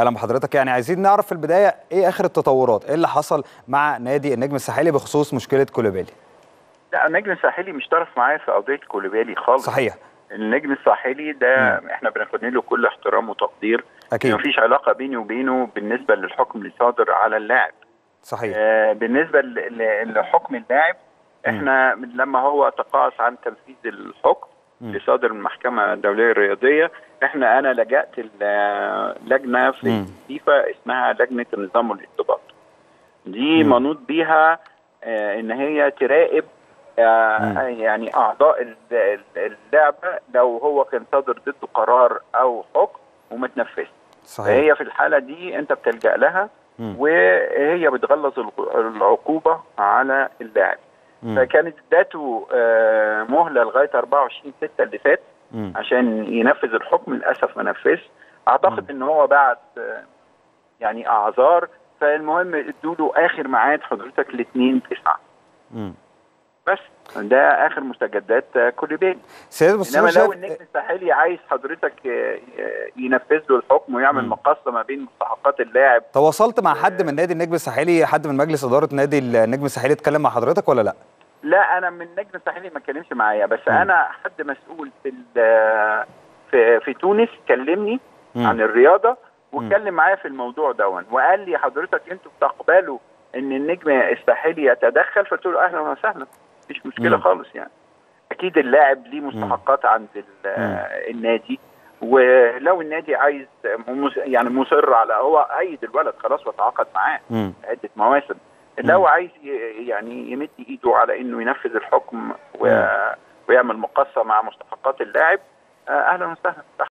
اهلا بحضرتك يعني عايزين نعرف في البدايه ايه اخر التطورات ايه اللي حصل مع نادي النجم الساحلي بخصوص مشكله كولوبالي لا النجم الساحلي مش طرف معايا في قضيه كولوبالي خالص صحيح النجم الساحلي ده احنا بناخد له كل احترام وتقدير اكيد مفيش علاقه بيني وبينه بالنسبه للحكم اللي صادر على اللاعب صحيح آه بالنسبه ل- ل- لحكم اللاعب احنا من لما هو تقاعس عن تنفيذ الحكم مم. اللي صادر من المحكمه الدوليه الرياضيه احنا انا لجأت لجنه في مم. الفيفا اسمها لجنه النظام والانضباط دي مم. منوط بيها آه ان هي تراقب آه مم. يعني اعضاء ال- ال- اللعبه لو هو كان صادر ضده قرار او حكم وما تنفذش صحيح فهي في الحاله دي انت بتلجأ لها مم. وهي بتغلظ الع- العقوبه على اللاعب مم. فكانت اداته آه، مهله لغايه 24 6 اللي فات مم. عشان ينفذ الحكم للاسف ما نفذش اعتقد ان هو بعت آه، يعني اعذار فالمهم ادوا له اخر ميعاد حضرتك ل 2 9 مم. بس ده اخر مستجدات آه، كوليبالي سيد بص انما أنا لو شايف النجم الساحلي عايز حضرتك آه، آه، ينفذ له الحكم ويعمل مم. مقاصه ما بين مستحقات اللاعب تواصلت مع حد من نادي النجم الساحلي حد من مجلس اداره نادي النجم الساحلي اتكلم مع حضرتك ولا لا لا انا من النجم الساحلي ما اتكلمش معايا بس مم. انا حد مسؤول في ال- في في تونس كلمني مم. عن الرياضه واتكلم معايا في الموضوع دون وقال لي حضرتك انتوا بتقبلوا ان النجم الساحلي يتدخل فقلت له اهلا وسهلا مفيش مشكله مم. خالص يعني اكيد اللاعب ليه مستحقات عند ال- مم. النادي ولو النادي عايز مس- يعني مصر على هو ايد الولد خلاص وتعاقد معاه مم. عده مواسم لو عايز ي- يعني يمد ايده على انه ينفذ الحكم و... ويعمل مقاصه مع مستحقات اللاعب آه، اهلا وسهلا